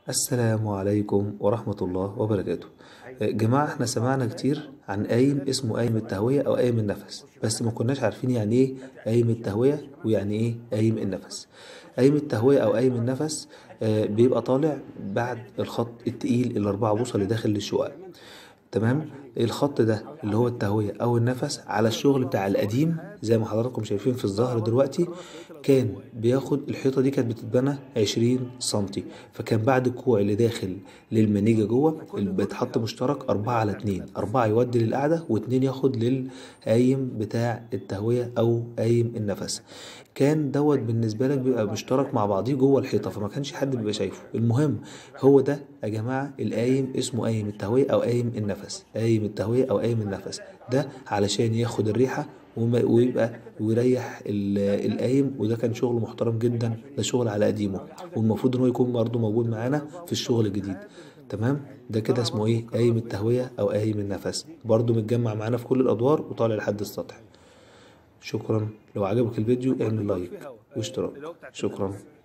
السلام عليكم ورحمة الله وبركاته آه، جماعة احنا سمعنا كتير عن قايم اسمه قايم التهوية أو قايم النفس بس ما كناش عارفين يعني ايه قايم التهوية ويعني ايه قايم النفس قايم التهوية أو قايم النفس آه، بيبقى طالع بعد الخط التقيل الأربعة بوصة اللي داخل للشقق تمام الخط ده اللي هو التهوية أو النفس على الشغل بتاع القديم زي ما حضراتكم شايفين في الظهر دلوقتي كان بياخد الحيطة دي كانت بتتبنى عشرين سنتي فكان بعد الكوع اللي داخل للمنيجة جوه اللي بيتحط مشترك أربعة على اتنين أربعة يودي للقعدة واتنين ياخد للقايم بتاع التهوية أو قايم النفس كان دوت بالنسبة لك بيبقى مشترك مع بعضيه جوه الحيطة فما كانش حد بيبقى شايفه المهم هو ده يا جماعة القايم اسمه قايم التهوية أو قايم النفس قايم التهوية أو قايم النفس ده علشان ياخد الريحة وما- ويبقى ويريح ال- القايم وده كان شغل محترم جدا ده شغل على قديمه والمفروض ان هو يكون برضه موجود معانا في الشغل الجديد تمام ده كده اسمه ايه قايم التهوية او قايم النفس برضه متجمع معانا في كل الادوار وطالع لحد السطح شكرا لو عجبك الفيديو اعمل لايك واشتراك شكرا